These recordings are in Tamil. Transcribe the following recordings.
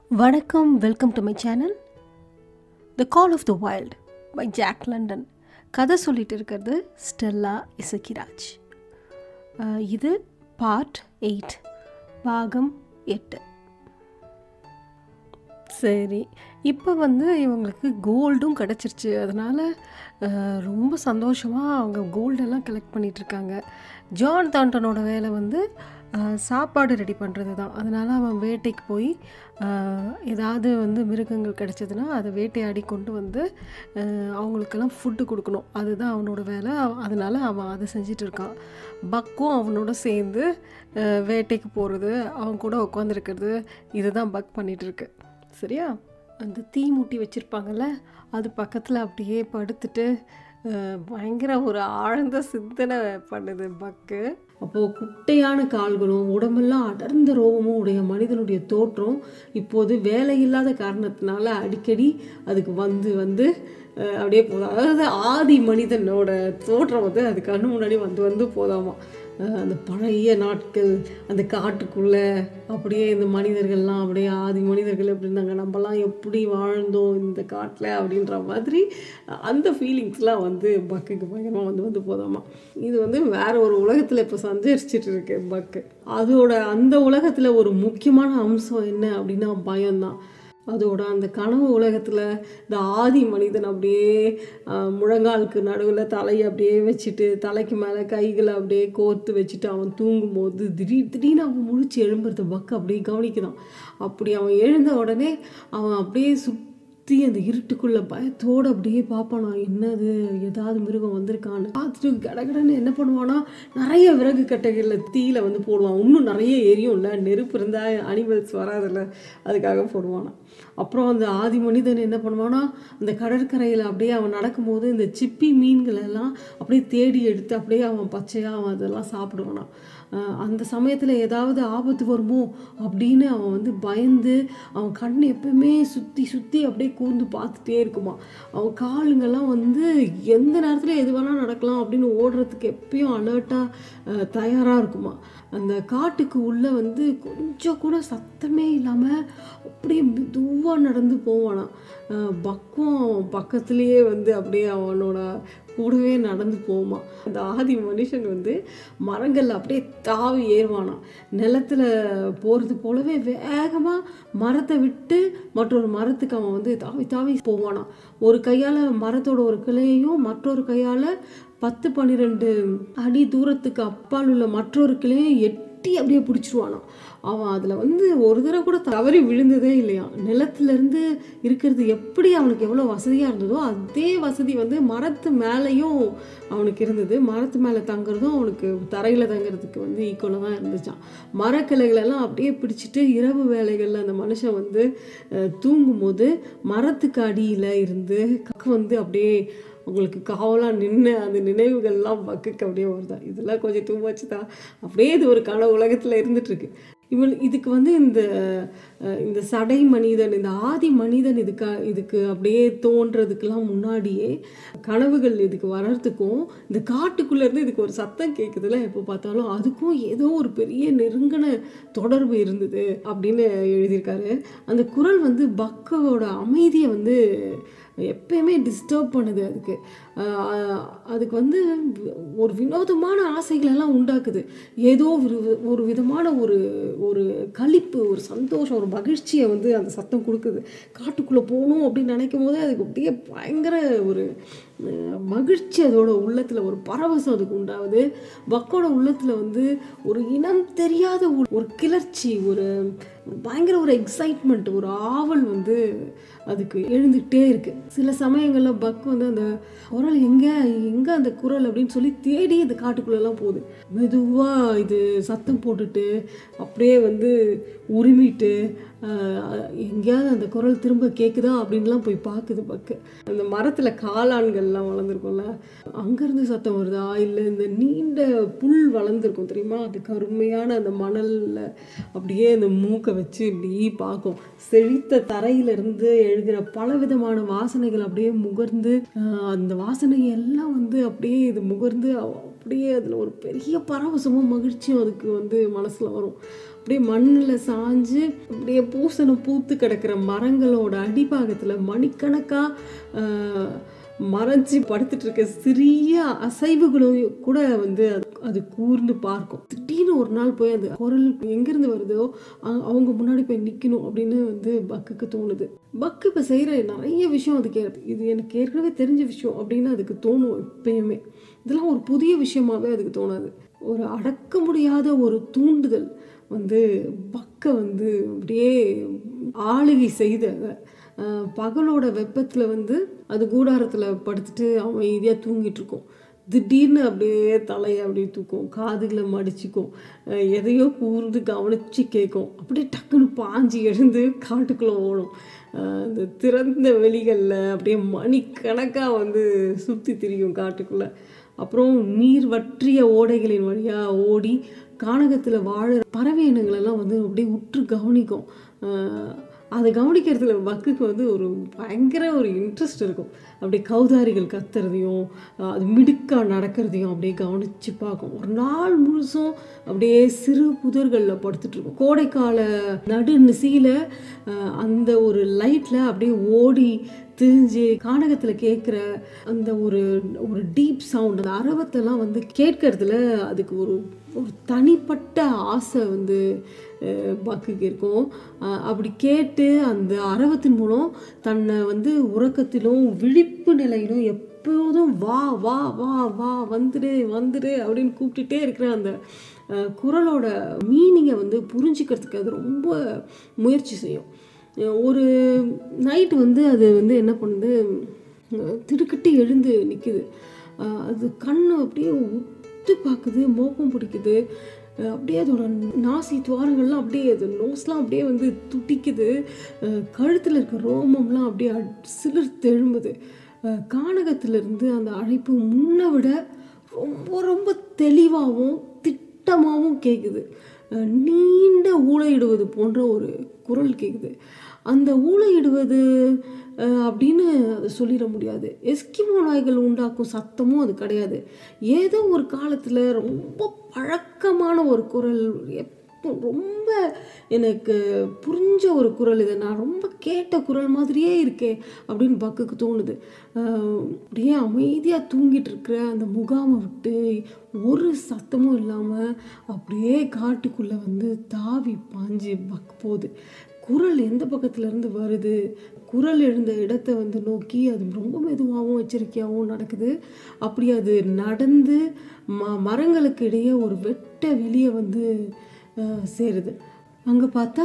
வணக்கம் welcome to my channel the call of the wild by Jack London கதை சொல்லிட்டு இருக்கிறது ஸ்டெல்லா இசக்கிராஜ் அஹ், இது பார்ட் எயிட் பாகம் எட்டு சரி இப்போ வந்து இவங்களுக்கு கோல்டும் கிடச்சிருச்சு அதனால் ரொம்ப சந்தோஷமாக அவங்க கோல்டெல்லாம் கலெக்ட் பண்ணிகிட்ருக்காங்க ஜான் தாண்டனோட வேலை வந்து அஹ், சாப்பாடு ரெடி பண்ணுறது தான் அதனால் அவன் வேட்டைக்கு போய் அஹ், ஏதாவது வந்து மிருகங்கள் கிடச்சதுன்னா அதை வேட்டையாடி கொண்டு வந்து அஹ், அவங்களுக்கெல்லாம் ஃபுட்டு கொடுக்கணும் அதுதான் அவனோட வேலை அவ- அதனால அவன் அதை செஞ்சிட்டு இருக்கான் பக்கும் அவனோட சேர்ந்து அஹ், வேட்டைக்கு போகிறது அவன் கூட உட்காந்துருக்கிறது இதுதான் பக் பண்ணிகிட்டு இருக்கு சரியா அந்த தீ மூட்டி வச்சுருப்பாங்கல்ல அது பக்கத்தில் அப்படியே படுத்துட்டு அஹ், பயங்கர ஒரு ஆழ்ந்த சிந்தனை பண்ணுது பக்கு அப்போது குட்டையான கால்களும் உடம்பெல்லாம் அடர்ந்த ரோகமும் உடைய மனிதனுடைய தோற்றம் இப்போது வேலையில்லாத காரணத்தினால அடிக்கடி அதுக்கு வந்து வந்து அஹ், அப்படியே போதும் அதாவது ஆதி மனிதனோட தோற்றம் வந்து அது கண்ணு முன்னாடி வந்து வந்து போதாமா அஹ் அந்த பழைய நாட்கள் அந்த காட்டுக்குள்ளே அப்படியே இந்த மனிதர்கள்லாம் அப்படியே ஆதி மனிதர்கள் எப்படி இருந்தாங்க நம்மலாம் எப்படி வாழ்ந்தோம் இந்த காட்டில் அப்படின்ற மாதிரி அஹ் அந்த ஃபீலிங்ஸ்லாம் வந்து பக்குக்கு பயங்கரமாக வந்து வந்து போதாமா இது வந்து வேற ஒரு உலகத்தில் இப்போ சஞ்சரிச்சிட்டு இருக்கு பக்கு அதோட அந்த உலகத்தில் ஒரு முக்கியமான அம்சம் என்ன அப்படின்னா பயம்தான் அதோட அந்த கனவு உலகத்தில் இந்த ஆதி மனிதன் அப்படியே ஆஹ், முழங்காலுக்கு நடுவில் தலையை அப்படியே வச்சுட்டு தலைக்கு மேலே கைகளை அப்படியே கோர்த்து வச்சுட்டு அவன் தூங்கும்போது திடீர் திடீர்னு அவன் முழிச்சு எழும்புறத பக்கு அப்படியே கவனிக்கிறான் அப்படி அவன் எழுந்த உடனே அவன் அப்படியே சுற்றி அந்த இருட்டுக்குள்ள பயத்தோடு அப்படியே பார்ப்பானா என்னது ஏதாவது மிருகம் வந்திருக்கான்னு பார்த்துட்டு கடகடன்னு என்ன பண்ணுவானா நிறைய விறகு கட்டைகளில் தீயில வந்து போடுவான் இன்னும் நிறைய எரியும்ல நெருப்பு இருந்தால் அனிமல்ஸ் வராதுல்ல அதுக்காக போடுவானா அப்புறம் அந்த ஆதி மனிதன் என்ன பண்ணுவானா அந்த கடற்கரையில் அப்படியே அவன் நடக்கும்போது இந்த சிப்பி மீன்கள் எல்லாம் அப்படியே தேடி எடுத்து அப்படியே அவன் பச்சையாக அவன் அதெல்லாம் சாப்பிடுவானா அஹ் அந்த சமயத்தில் ஏதாவது ஆபத்து வருமோ அப்படின்னு அவன் வந்து பயந்து அவன் கண் எப்பவுமே சுற்றி சுற்றி அப்படியே கூர்ந்து பார்த்துட்டே இருக்குமா அவன் காலுங்கெல்லாம் வந்து எந்த நேரத்தில் எது வேணால் நடக்கலாம் அப்படின்னு ஓடுறதுக்கு எப்பயும் அலர்ட்டாக தயாராக இருக்குமா அந்த காட்டுக்கு உள்ளே வந்து கொஞ்சம் கூட சத்தமே இல்லாமல் அப்படியே மெதுவாக நடந்து போவானாம் அஹ் பக்கம் அவன் பக்கத்துலேயே வந்து அப்படியே அவனோட கூடவே நடந்து போவான் அந்த ஆதி மனுஷன் வந்து மரங்கள் அப்படியே தாவி ஏறுவானாம் நிலத்துல போகிறது போலவே வேகமாக மரத்தை விட்டு மற்றொரு மரத்துக்கு அவன் வந்து தாவி தாவி போவானாம் ஒரு கையால் மரத்தோட ஒரு கிளையையும் மற்றொரு கையால் பத்து பன்னிரெண்டு அடி தூரத்துக்கு அப்பால் உள்ள மற்றொரு கிளையும் எட்டி அப்படியே பிடிச்சிருவானாம் அவன் அதில் வந்து ஒரு தடவை கூட தவறி விழுந்ததே இல்லையா நிலத்துலேருந்து இருக்கிறது எப்படி அவனுக்கு எவ்வளோ வசதியாக இருந்ததோ அதே வசதி வந்து மரத்து மேலேயும் அவனுக்கு இருந்தது மரத்து மேலே தங்குறதும் அவனுக்கு தரையில் தங்குறதுக்கு வந்து ஈக்குவலாக தான் இருந்துச்சான் மரக்கிளைகளெல்லாம் அப்படியே பிடிச்சிட்டு இரவு வேலைகளில் அந்த மனுஷன் வந்து அஹ், தூங்கும்போது மரத்துக்கு அடியில் இருந்து கக்கு வந்து அப்படியே உங்களுக்கு காவலாக நின்று அந்த நினைவுகள்லாம் பக்குக்கு அப்படியே வருதா இதெல்லாம் கொஞ்சம் டூ மச் தான் அப்படியே இது ஒரு கனவு உலகத்தில் இருந்துகிட்ருக்கு இவன் இதுக்கு வந்து இந்த அஹ், இந்த சடை மனிதன் இந்த ஆதி மனிதன் இதுக்கு இதுக்கு அப்படியே தோன்றதுக்கெல்லாம் முன்னாடியே கனவுகள் இதுக்கு வர்றதுக்கும் இந்த காட்டுக்குள்ளேருந்து இதுக்கு ஒரு சத்தம் கேட்குதுல எப்போ பார்த்தாலும் அதுக்கும் ஏதோ ஒரு பெரிய நெருங்கின தொடர்பு இருந்தது அப்படின்னு எழுதியிருக்காரு அந்த குரல் வந்து பக்கவோட அமைதியை வந்து எப்பயுமே டிஸ்டர்ப் பண்ணுது அதுக்கு ஆஹ் அதுக்கு வந்து ஒரு வினோதமான ஆசைகளெல்லாம் உண்டாக்குது ஏதோ ஒரு ஒரு விதமான ஒரு ஒரு களிப்பு ஒரு சந்தோஷம் ஒரு மகிழ்ச்சியை வந்து அந்த சத்தம் கொடுக்குது காட்டுக்குள்ளே போகணும் அப்படின்னு நினைக்கும் போதே அதுக்கு அப்படியே பயங்கர ஒரு அஹ், மகிழ்ச்சி அதோட உள்ளத்தில் ஒரு பரவசம் அதுக்கு உண்டாகுது பக்கோட உள்ளத்தில் வந்து ஒரு இனம் தெரியாத ஒரு- ஒரு கிளர்ச்சி ஒரு பயங்கர ஒரு எக்ஸைட்மெண்ட் ஒரு ஆவல் வந்து அதுக்கு எழுந்துக்கிட்டே இருக்கு சில சமயங்களில் பக் வந்து அந்த குரல் எங்கே எங்கே அந்த குரல் அப்படின்னு சொல்லி தேடி அந்த காட்டுக்குள்ளெல்லாம் போகுது மெதுவாக இது சத்தம் போட்டுட்டு அப்படியே வந்து உரிமிட்டு ஆஹ், எங்கேயாவது அந்த குரல் திரும்ப கேட்குதா அப்படின்லாம் போய் பார்க்குது பக்கு அந்த மரத்தில் காளான்கள்லாம் வளர்ந்துருக்கும்ல அங்கேருந்து சத்தம் வருதா இல்லை இந்த நீண்ட புல் வளர்ந்துருக்கும் தெரியுமா அது கருமையான அந்த மணலில் அப்படியே அந்த மூக்கை வச்சு இப்படி பார்க்கும் செழித்த தரையிலிருந்து எழுகிற பலவிதமான வாசனைகள் அப்படியே முகர்ந்து ஆஹ், அந்த வாசனை எல்லாம் வந்து அப்படியே இது முகர்ந்து அவ- அப்படியே அதில் ஒரு பெரிய பரவசமும் மகிழ்ச்சியும் அதுக்கு வந்து மனசில் வரும் அப்படியே மண்ணில் சாஞ்சு அப்படியே பூசணம் பூத்து கிடக்கிற மரங்களோட அடிபாகத்தில் மணிக்கணக்காக மறைஞ்சி படுத்துட்டு இருக்க சிறிய அசைவுகளும் கூட வந்து அது- அது கூர்ந்து பார்க்கும் திடீர்னு ஒரு நாள் போய் அந்த குரல் எங்கேருந்து வருதோ அ- அவங்க முன்னாடி போய் நிற்கணும் அப்படின்னு வந்து பக்குக்கு தோணுது பக்கு இப்போ செய்கிற நிறைய விஷயம் அதுக்கு இது எனக்கு ஏற்கனவே தெரிஞ்ச விஷயம் அப்படின்னு அதுக்கு தோணும் எப்பயுமே இதெல்லாம் ஒரு புதிய விஷயமாவே அதுக்கு தோணாது ஒரு அடக்க முடியாத ஒரு தூண்டுதல் வந்து பக்கை வந்து அப்படியே ஆளுகை செய்து அதை அஹ், பகலோட வெப்பத்தில் வந்து அது கூடாரத்தில் படுத்துட்டு அமைதியாக தூங்கிட்டு இருக்கும் திடீர்னு அப்படியே தலையை அப்படியே தூக்கும் காதுகளை மடிச்சுக்கும் அஹ், எதையோ கூர்ந்து கவனிச்சு கேட்கும் அப்படியே டக்குன்னு பாஞ்சு எழுந்து காட்டுக்குள்ளே ஓடும் அஹ், அந்த திறந்த வெளிகளில் அப்படியே மணிக்கணக்காக வந்து சுற்றி திரியும் காட்டுக்குள்ளே அப்புறம் நீர் வற்றிய ஓடைகளின் வழியாக ஓடி கானகத்தில் வாழ பறவை இனங்களெல்லாம் வந்து அப்படியே உற்று கவனிக்கும் அஹ் அதை கவனிக்கிறதுல பக்குக்கு வந்து ஒரு பயங்கர ஒரு இன்ட்ரெஸ்ட் இருக்கும் அப்படியே கௌதாரிகள் கத்துறதையும் அஹ் அது மிடுக்கா நடக்கிறதையும் அப்படியே கவனித்து பார்க்கும் ஒரு நாள் முழுசும் அப்படியே சிறு புதர்களில் படுத்துட்டு இருக்கும் கோடைக்கால நடு நிசையில் அந்த ஒரு லைட்டில் அப்படியே ஓடி திரிஞ்சு கானகத்தில் கேட்குற அந்த ஒரு ஒரு டீப் சவுண்ட் அந்த அரவத்தெல்லாம் வந்து கேட்கறதுல அதுக்கு ஒரு ஒரு தனிப்பட்ட ஆசை வந்து அஹ், பக்குக்கு இருக்கும் அஹ், அப்படி கேட்டு அந்த அரவத்தின் மூலம் தன்னை வந்து உறக்கத்திலும் விழிப்பு நிலையிலும் எப்போதும் வா வா வா வா வந்துடு வந்துடு அப்படின்னு கூப்பிட்டுட்டே இருக்கிற அந்த அஹ், குரலோட மீனிங்கை வந்து புரிஞ்சுக்கிறதுக்கு அது ரொம்ப முயற்சி செய்யும் ஒரு நைட்டு வந்து அது வந்து என்ன பண்ணுது அஹ் திடுக்கிட்டு எழுந்து நிற்குது அது கண்ணு அப்படியே உத்து பார்க்குது மோப்பம் பிடிக்குது அஹ் அப்படியே அதோட நாசி துவாரங்கள்லாம் அப்படியே அது நோஸ்லாம் அப்படியே வந்து துடிக்குது கழுத்தில் இருக்க ரோமம்லாம் அப்படியே அட்- சிலிர்த்து எழும்புது அஹ் கானகத்திலிருந்து அந்த அழைப்பு முன்னை விட ரொம்ப ரொம்ப தெளிவாகவும் திட்டமாகவும் கேட்குது அஹ் நீண்ட ஊளையிடுவது போன்ற ஒரு குரல் கேட்குது அந்த ஊளையிடுவது அஹ், அப்படின்னு அதை சொல்லிட முடியாது எஸ்கிமோ நாய்கள் உண்டாக்கும் சத்தமும் அது கிடையாது ஏதோ ஒரு காலத்தில் ரொம்ப பழக்கமான ஒரு குரல் எப்போ ரொம்ப எனக்கு புரிஞ்ச ஒரு குரல் இது நான் ரொம்ப கேட்ட குரல் மாதிரியே இருக்கே அப்படின்னு பக்குக்கு தோணுது அஹ், அப்படியே அமைதியாக தூங்கிட்டு இருக்கிற அந்த முகாமை விட்டு ஒரு சத்தமும் இல்லாமல் அப்படியே காட்டுக்குள்ளே வந்து தாவி பாஞ்சு பக் போகுது குரல் எந்த பக்கத்துல இருந்து வருது குரல் எழுந்த இடத்தை வந்து நோக்கி அது ரொம்ப மெதுவாகவும் எச்சரிக்கையாகவும் நடக்குது அப்படி அது நடந்து ம மரங்களுக்கு இடையே ஒரு வெட்ட வெளியே வந்து அஹ், சேருது அங்கே பார்த்தா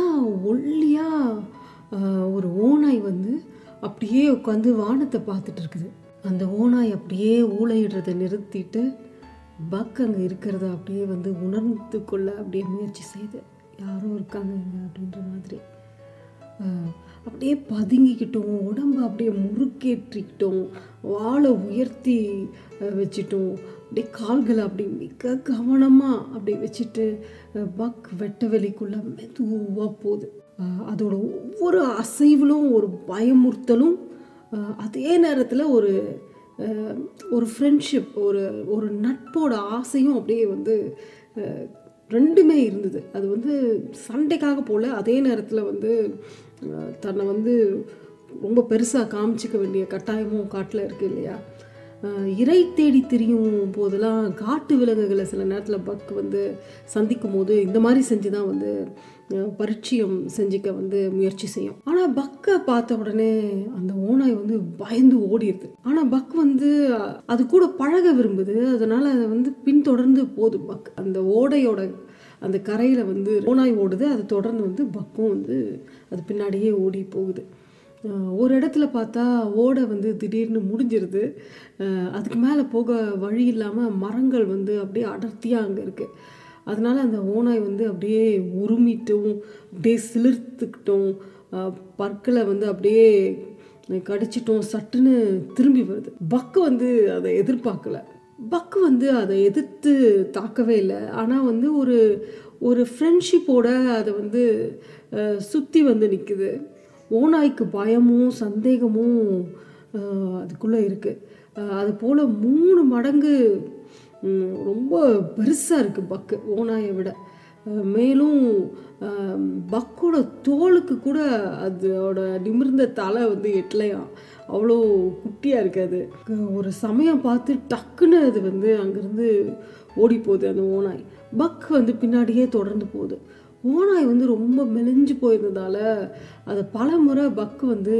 ஒல்லியாக ஒரு ஓநாய் வந்து அப்படியே உட்காந்து வானத்தை பார்த்துட்டு இருக்குது அந்த ஓநாய் அப்படியே ஊளையிடுறதை நிறுத்திட்டு பக் அங்கே இருக்கிறத அப்படியே வந்து உணர்ந்து கொள்ள அப்படியே முயற்சி செய்யுது யாரோ இருக்காங்க இங்கே அப்படின்ற மாதிரி அஹ் அப்படியே பதுங்கிக்கிட்டோம் உடம்ப அப்படியே முறுக்கேற்றிக்கிட்டோம் வாழை உயர்த்தி அஹ், வச்சிட்டோம் அப்படியே கால்களை அப்படி மிக கவனமாக அப்படி வச்சுட்டு அஹ், பக் வெட்ட வெளிக்குள்ள மெதுவாக போகுது அஹ், அதோட ஒவ்வொரு அசைவிலும் ஒரு பயமுறுத்தலும் அஹ், அதே நேரத்தில் ஒரு அஹ், ஒரு ஃப்ரெண்ட்ஷிப் ஒரு ஒரு நட்போட ஆசையும் அப்படியே வந்து அஹ், ரெண்டுமே இருந்தது அது வந்து சண்டைக்காக போல அதே நேரத்தில் வந்து அஹ், தன்னை வந்து ரொம்ப பெருசாக காமிச்சிக்க வேண்டிய கட்டாயமும் காட்டில் இருக்குது இல்லையா அஹ், இறை தேடி திரியும் போதெல்லாம் காட்டு விலங்குகளை சில நேரத்தில் பக் வந்து சந்திக்கும் போது இந்த மாதிரி செஞ்சு தான் வந்து அஹ், பரிச்சயம் செஞ்சுக்க வந்து முயற்சி செய்யும் ஆனால் பக்கை பார்த்த உடனே அந்த ஓநாய் வந்து பயந்து ஓடிடுது ஆனால் பக் வந்து அஹ், அது கூட பழக விரும்புது அதனால் அதை வந்து பின்தொடர்ந்து போகுது பக் அந்த ஓடையோட அந்த கரையில் வந்து ஓநாய் ஓடுது அது தொடர்ந்து வந்து பக்கும் வந்து அது பின்னாடியே ஓடி போகுது அஹ் ஒரு இடத்துல பார்த்தா ஓடை வந்து திடீர்னு முடிஞ்சிருது அஹ் அதுக்கு மேலே போக வழி இல்லாமல் மரங்கள் வந்து அப்படியே அடர்த்தியாக அங்கே இருக்குது அதனால அந்த ஓநாய் வந்து அப்படியே உருமிட்டும் அப்படியே சிலிர்த்துக்கிட்டும் அஹ் பற்களை வந்து அப்படியே கடிச்சிட்டும் சட்டுன்னு திரும்பி வருது பக்கு வந்து அதை எதிர்பார்க்கல பக்கு வந்து அதை எதிர்த்து தாக்கவே இல்லை ஆனால் வந்து ஒரு ஒரு ஃப்ரெண்ட்ஷிப்போட அதை வந்து சுற்றி வந்து நிற்குது ஓநாய்க்கு பயமும் சந்தேகமும் அஹ், அதுக்குள்ளே இருக்குது அது போல் மூணு மடங்கு ம், ரொம்ப பெருசாக இருக்குது பக்கு ஓநாயை விட அஹ் மேலும் அஹ், பக்கோட தோலுக்கு கூட அதோட நிமிர்ந்த தலை வந்து எட்டலையாம் அவ்வளோ குட்டியாக இருக்காது ஒரு சமயம் பார்த்து டக்குன்னு அது வந்து அங்கேருந்து ஓடி போகுது அந்த ஓநாய் பக் வந்து பின்னாடியே தொடர்ந்து போகுது ஓநாய் வந்து ரொம்ப மெலிஞ்சு போயிருந்ததால அதை பல முறை பக்கு வந்து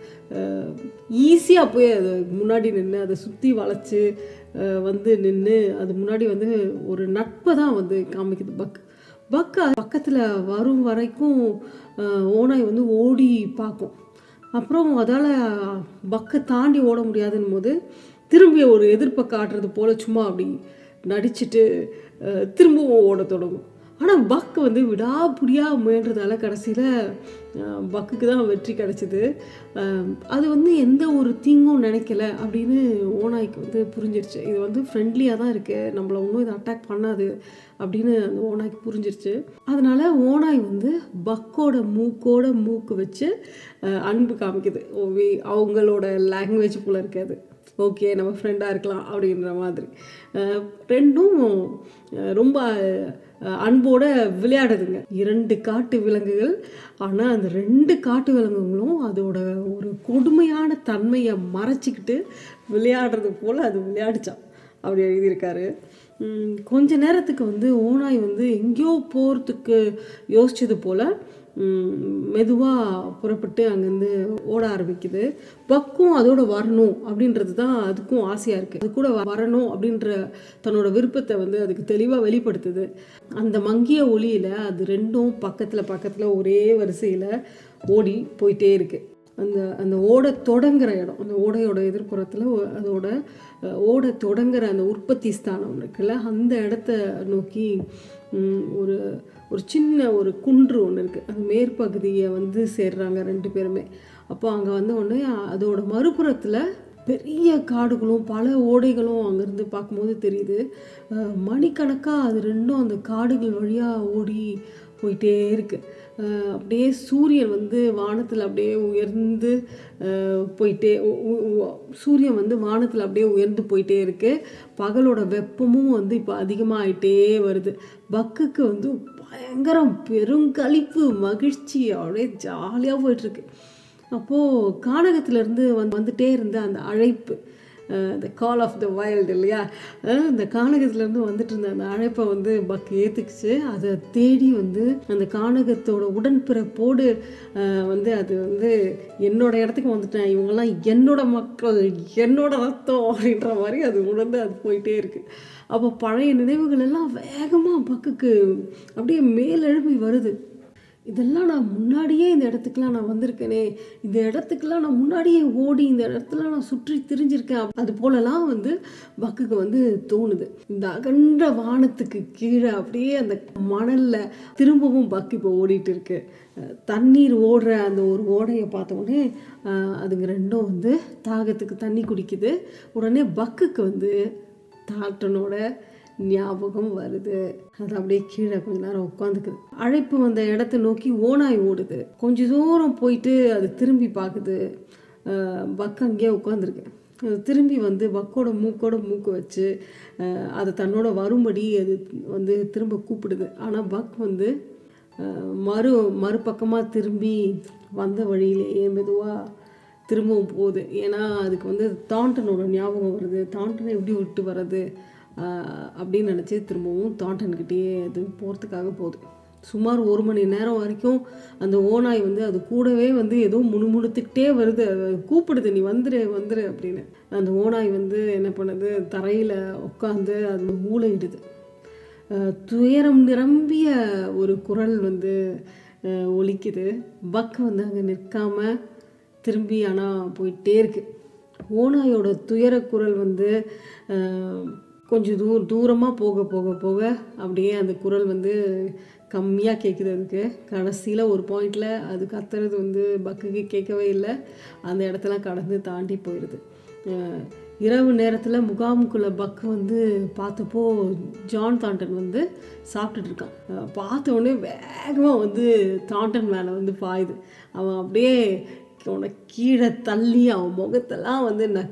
ஈஸியாக போய் அது முன்னாடி நின்று அதை சுற்றி வளைச்சு அஹ், வந்து நின்று அது முன்னாடி வந்து ஒரு நட்பை தான் வந்து காமிக்குது பக் பக் பக்கத்தில் வரும் வரைக்கும் அஹ், ஓநாய் வந்து ஓடி பார்க்கும் அப்புறம் அதால் பக்கை தாண்டி ஓட முடியாதுன்னும் போது திரும்பி ஒரு எதிர்ப்பை காட்டுறது போல் சும்மா அப்படி நடிச்சிட்டு அஹ், திரும்பவும் ஓட தொடங்கும் ஆனால் பக் வந்து விடாப்புடியாக முயன்றதால கடைசியில் பக்குக்கு தான் வெற்றி கிடச்சிது அது வந்து எந்த ஒரு தீங்கும் நினைக்கல அப்படின்னு ஓநாய்க்கு வந்து புரிஞ்சிருச்சு இது வந்து ஃப்ரெண்ட்லியாக தான் இருக்குது நம்மளை ஒன்றும் இது அட்டாக் பண்ணாது அப்படின்னு அந்த ஓநாய்க்கு புரிஞ்சிருச்சு அதனால ஓநாய் வந்து பக்கோட மூக்கோட மூக்கு வச்சு அஹ், அன்பு காமிக்குது ஓ, வே- அவங்களோட லாங்குவேஜ் போல் இருக்காது ஓகே நம்ம ஃப்ரெண்டாக இருக்கலாம் அப்படின்ற மாதிரி அஹ், ரெண்டும் அஹ், ரொம்ப அஹ், அன்போட விளையாடுதுங்க இரண்டு காட்டு விலங்குகள் ஆனால் அந்த ரெண்டு காட்டு விலங்குகளும் அதோட ஒரு கொடுமையான தன்மையை மறைச்சிக்கிட்டு விளையாடுறது போல் அது விளையாடிச்சான் அப்படி எழுதியிருக்காரு உம், கொஞ்ச நேரத்துக்கு வந்து ஓநாய் வந்து எங்கேயோ போகிறதுக்கு யோசிச்சது போல் மெதுவாக புறப்பட்டு அங்கேருந்து ஓட ஆரம்பிக்குது பக்கும் அதோட வரணும் அப்படின்றது தான் அதுக்கும் ஆசையாக இருக்குது அது கூட வரணும் அப்படின்ற தன்னோட விருப்பத்தை வந்து அதுக்கு தெளிவாக வெளிப்படுத்துது அந்த மங்கிய ஒளியில் அது ரெண்டும் பக்கத்தில் பக்கத்தில் ஒரே வரிசையில் ஓடி போயிட்டே இருக்குது அந்த அந்த ஓட தொடங்குற இடம் அந்த ஓடையோட எதிர்ப்புறத்தில் அதோட அஹ், ஓட தொடங்குற அந்த உற்பத்தி ஸ்தானம் இருக்குல்ல அந்த இடத்த நோக்கி ம், ஒரு ஒரு சின்ன ஒரு குன்று ஒன்று இருக்குது அந்த மேற்பகுதியை வந்து சேர்றாங்க ரெண்டு பேருமே அப்போ அங்கே வந்த உடனே அதோட மறுபுறத்தில் பெரிய காடுகளும் பல ஓடைகளும் அங்கேருந்து பார்க்கும்போது தெரியுது அஹ், மணிக்கணக்காக அது ரெண்டும் அந்த காடுகள் வழியாக ஓடி போயிட்டே இருக்கு அஹ் அப்படியே சூரியன் வந்து வானத்தில் அப்படியே உயர்ந்து அஹ் போயிட்டே உ- உ- உ- சூரியன் வந்து வானத்தில் அப்படியே உயர்ந்து போயிட்டே இருக்கு பகலோட வெப்பமும் வந்து இப்போ அதிகமாகிட்டே வருது பக்குக்கு வந்து பயங்கரம் பெருங்களிப்பு மகிழ்ச்சி அப்படியே ஜாலியாக போயிட்டுருக்கு அப்போது கானகத்திலேருந்து வந்து வந்துட்டே இருந்த அந்த அழைப்பு த கால் ஆஃப் த வைல்டு இல்லையா அஹ் இந்த கானகத்துலேருந்து வந்துட்டு இருந்த அந்த அழைப்பை வந்து பக் ஏற்றுக்குச்சு அதை தேடி வந்து அந்த கானகத்தோட உடன்பிறப்போடு அஹ் வந்து அது வந்து என்னோட இடத்துக்கு வந்துட்டேன் இவங்கெல்லாம் என்னோட மக்கள் என்னோட ரத்தம் அப்படின்ற மாதிரி அது உணர்ந்து அது போயிட்டே இருக்குது அப்போ பழைய நினைவுகள் எல்லாம் வேகமாக பக்குக்கு அப்படியே மேலெழும்பி வருது இதெல்லாம் நான் முன்னாடியே இந்த இடத்துக்குலாம் நான் வந்திருக்கேனே இந்த இடத்துக்குலாம் நான் முன்னாடியே ஓடி இந்த இடத்துல நான் சுற்றி திரிஞ்சிருக்கேன் அது போலலாம் வந்து பக்குக்கு வந்து தோணுது இந்த அகன்ற வானத்துக்கு கீழே அப்படியே அந்த மணல்ல திரும்பவும் பக்கு இப்போ ஓடிட்டு இருக்கு அஹ் தண்ணீர் ஓடுற அந்த ஒரு ஓடையை பார்த்த உடனே அஹ் அதுங்க ரெண்டும் வந்து தாகத்துக்கு தண்ணி குடிக்குது உடனே பக்குக்கு வந்து தாட்டனோட ஞாபகம் வருது அது அப்படியே கீழே கொஞ்ச நேரம் உட்காந்துக்குது அழைப்பு வந்த இடத்த நோக்கி ஓனாய் ஓடுது கொஞ்ச தூரம் போயிட்டு அது திரும்பி பார்க்குது அஹ் பக் அங்கேயே உட்காந்துருக்கு அது திரும்பி வந்து பக்கோட மூக்கோட மூக்கு வச்சு அஹ் அது தன்னோட வரும்படி அது வந்து திரும்ப கூப்பிடுது ஆனால் பக் வந்து அஹ் மறு மறுபக்கமாக திரும்பி வந்த வழியிலேயே மெதுவாக திரும்பவும் போகுது ஏன்னா அதுக்கு வந்து தாண்டனோட ஞாபகம் வருது தாண்டனை எப்படி விட்டு வர்றது ஆஹ் அப்படின்னு நினச்சி திரும்பவும் தாண்டன்கிட்டயே அது போகிறதுக்காக போகுது சுமார் ஒரு மணி நேரம் வரைக்கும் அந்த ஓநாய் வந்து அது கூடவே வந்து ஏதோ முணுமுணுத்துக்கிட்டே வருது அது கூப்பிடுது நீ வந்துரு வந்துரு அப்படின்னு அந்த ஓநாய் வந்து என்ன பண்ணுது தரையில் உட்காந்து அது மூளையிடுது அஹ் துயரம் நிரம்பிய ஒரு குரல் வந்து அஹ் ஒலிக்குது பக் வந்து அங்கே நிற்காம திரும்பி ஆனால் போயிட்டே இருக்கு ஓநாயோட துயர குரல் வந்து அஹ், கொஞ்சம் தூர தூரமாக போக போக போக அப்படியே அந்த குரல் வந்து கம்மியாக கேட்குது அதுக்கு கடைசியில் ஒரு பாயிண்டில் அது கத்துறது வந்து பக்குக்கு கேட்கவே இல்லை அந்த இடத்தெல்லாம் கடந்து தாண்டி போயிடுது அஹ், இரவு நேரத்தில் முகாமுக்குள்ள பக் வந்து பார்த்தப்போ ஜான் தாண்டன் வந்து சாப்பிட்டுட்டு இருக்கான் அஹ் பார்த்த உடனே வேகமாக வந்து தாண்டன் மேலே வந்து பாயுது அவன் அப்படியே அவனை கீழே தள்ளி அவன் முகத்தெல்லாம் வந்து நக்குது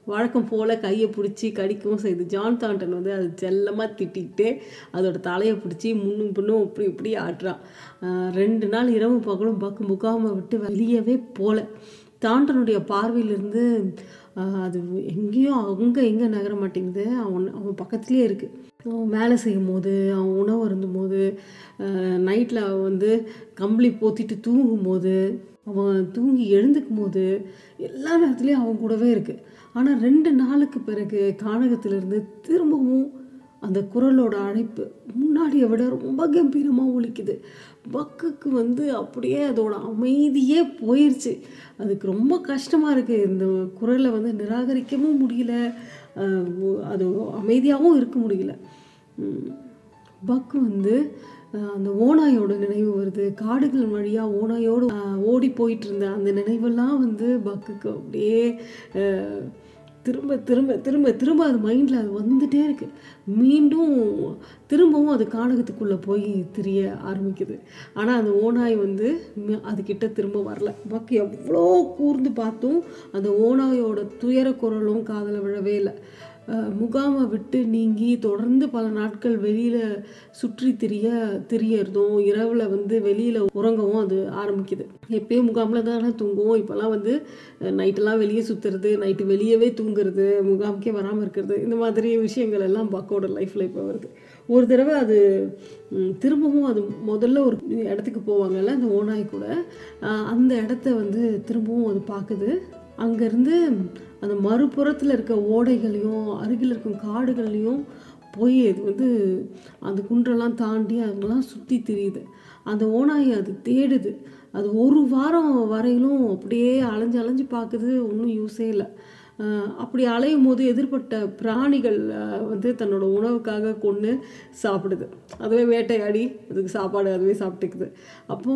வழக்கம் போல் கையை பிடிச்சி கடிக்கவும் செய்யுது ஜான் தாண்டன் வந்து அது செல்லமாக திட்டிக்கிட்டு அதோட தலையை பிடிச்சி முன்னும் பின்னும் இப்படி இப்படி ஆட்டுறான் ஆஹ் ரெண்டு நாள் இரவு பகலும் பக்கு முகாமை விட்டு வெளியவே போகல தாண்டனுடைய பார்வையிலிருந்து ஆஹ் அது எங்கேயும் அங்கே எங்கே நகர மாட்டேங்குது அவன் அவன் பக்கத்துலேயே இருக்குது அவன் வேலை செய்யும் போது அவன் உணவு அருந்தும் போது நைட்டில் அவன் வந்து கம்பளி போத்திட்டு தூங்கும் போது அவன் தூங்கி எழுந்துக்கும் போது எல்லா நேரத்துலேயும் அவன் கூடவே இருக்குது ஆனால் ரெண்டு நாளுக்கு பிறகு கானகத்திலிருந்து திரும்பவும் அந்த குரலோட அழைப்பு முன்னாடியை விட ரொம்ப கம்பீரமாக ஒலிக்குது பக்குக்கு வந்து அப்படியே அதோட அமைதியே போயிடுச்சு அதுக்கு ரொம்ப கஷ்டமாக இருக்குது இந்த குரலை வந்து நிராகரிக்கவும் முடியல அஹ் ஒ- அது அமைதியாகவும் இருக்க முடியல உம் பக்கு வந்து அஹ், அந்த ஓநாயோட நினைவு வருது காடுகள் வழியாக ஓநாயோடு அஹ், ஓடி போயிட்டு இருந்த அந்த நினைவெல்லாம் வந்து பக்குக்கு அப்படியே அஹ், திரும்ப திரும்ப திரும்ப திரும்ப அது மைண்டில் அது வந்துட்டே இருக்கு மீண்டும் திரும்பவும் அது கானகத்துக்குள்ளே போய் திரிய ஆரம்பிக்குது ஆனால் அந்த ஓநாய் வந்து ம- அதுக்கிட்ட திரும்ப வரல பக்கு எவ்வளோ கூர்ந்து பார்த்தும் அந்த ஓநாயோட துயர குரலும் காதில் விழவே இல்லை அஹ் முகாமை விட்டு நீங்கி தொடர்ந்து பல நாட்கள் வெளியில் சுற்றி திரிய திரியறதும் இரவில் வந்து வெளியில் உறங்கவும் அது ஆரம்பிக்குது எப்பயும் முகாமில் தானே தூங்குவோம் இப்போல்லாம் வந்து அஹ் நைட்டெல்லாம் வெளியே சுற்றுறது நைட்டு வெளியவே தூங்குறது முகாமுக்கே வராமல் இருக்கிறது இந்த மாதிரி விஷயங்கள் எல்லாம் பக்கோட லைஃப்பில் இப்போ வருது ஒரு தடவை அது ம், திரும்பவும் அது முதல்ல ஒரு இடத்துக்கு போவாங்கல்ல அந்த ஓநாய் கூட அஹ் அந்த இடத்த வந்து திரும்பவும் அது பார்க்குது அங்கேருந்து அந்த மறுபுறத்தில் இருக்க ஓடைகளையும் அருகில் இருக்கும் காடுகள்லையும் போய் அது வந்து அந்த குன்றெல்லாம் தாண்டி அதெல்லாம் சுற்றி திரியுது அந்த ஓநாயை அது தேடுது அது ஒரு வாரம் வரையிலும் அப்படியே அலைஞ்சு அலைஞ்சு பார்க்குது ஒன்றும் யூஸே இல்லை அஹ் அப்படி அலையும் போது எதிர்பட்ட பிராணிகள் அஹ், வந்து தன்னோட உணவுக்காக கொண்டு சாப்பிடுது அதுவே வேட்டையாடி அதுக்கு சாப்பாடு அதுவே சாப்பிட்டுக்குது அப்போ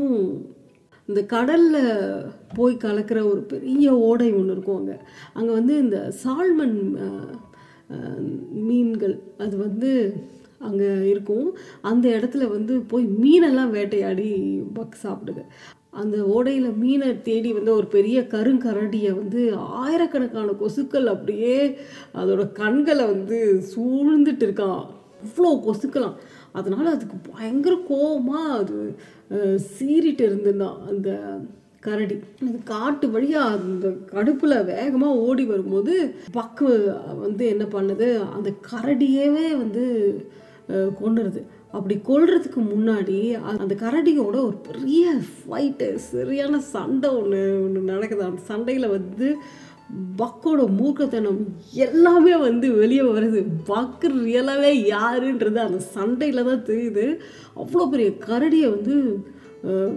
இந்த கடலில் போய் கலக்கிற ஒரு பெரிய ஓடை ஒன்று இருக்கும் அங்கே அங்கே வந்து இந்த சால்மன் அஹ், அஹ், மீன்கள் அது வந்து அங்கே இருக்கும் அந்த இடத்துல வந்து போய் மீனெல்லாம் வேட்டையாடி பக் சாப்பிடுது அந்த ஓடையில் மீனை தேடி வந்து ஒரு பெரிய கருங்கரடியை வந்து ஆயிரக்கணக்கான கொசுக்கள் அப்படியே அதோட கண்களை வந்து சூழ்ந்துட்டு இருக்கான் அவ்வளோ கொசுக்கலாம் அதனால் அதுக்கு பயங்கர கோவமாக அது அஹ், சீறிட்டு இருந்துதான் அந்த கரடி அது காட்டு வழியாக அந்த கடுப்பில் வேகமாக ஓடி வரும்போது பக்கு வந்து என்ன பண்ணுது அந்த கரடியவே வந்து அஹ், கொன்னுருது அப்படி கொல்றதுக்கு முன்னாடி அ- அந்த கரடியோட ஒரு பெரிய ஃபைட்டு சரியான சண்டை ஒன்று ஒன்று நடக்குது அந்த சண்டையில் வந்து பக்கோட மூர்க்கத்தனம் எல்லாமே வந்து வெளியே வருது பக்கு ரியலாகவே யாருன்றது அந்த சண்டையில் தான் தெரியுது அவ்வளோ பெரிய கரடியை வந்து அஹ்,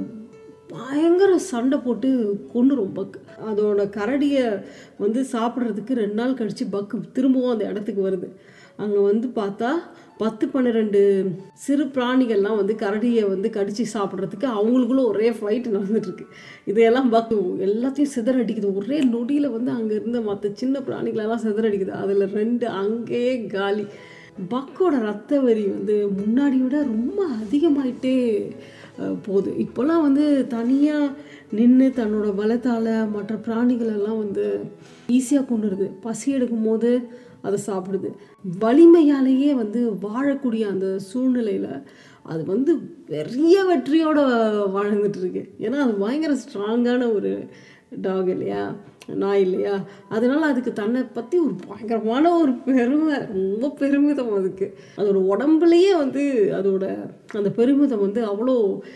பயங்கர சண்டை போட்டு கொண்டுரும் பக்கு அதோட கரடியை வந்து சாப்பிட்றதுக்கு ரெண்டு நாள் கழித்து பக்கு திரும்பவும் அந்த இடத்துக்கு வருது அங்கே வந்து பார்த்தா பத்து பன்னிரெண்டு சிறு பிராணிகள்லாம் வந்து கரடியை வந்து கடித்து சாப்பிட்றதுக்கு அவங்களுக்குள்ள ஒரே ஃபைட் நடந்துட்டுருக்கு இதையெல்லாம் பக்கு எல்லாத்தையும் சிதறடிக்குது ஒரே நொடியில் வந்து அங்கே இருந்த மற்ற சின்ன பிராணிகளெல்லாம் சிதறடிக்குது அதில் ரெண்டு அங்கேயே காலி பக்கோட ரத்த வரி வந்து முன்னாடி விட ரொம்ப அதிகமாயிட்டே அஹ், போகுது இப்போல்லாம் வந்து தனியாக நின்று தன்னோட பலத்தால் மற்ற பிராணிகள் எல்லாம் வந்து ஈஸியாக கொண்டுருது பசி எடுக்கும் போது அதை சாப்பிடுது வலிமையாலேயே வந்து வாழக்கூடிய அந்த சூழ்நிலையில் அது வந்து பெரிய வெற்றியோட வாழ்ந்துட்டு இருக்கு ஏன்னா அது பயங்கர ஸ்ட்ராங்கான ஒரு டாக் இல்லையா நாய் இல்லையா அதனால அதுக்கு தன்னை பற்றி ஒரு பயங்கரமான ஒரு பெருமை ரொம்ப பெருமிதம் அதுக்கு அதோட உடம்புலையே வந்து அதோட அந்த பெருமிதம் வந்து அவ்வளோ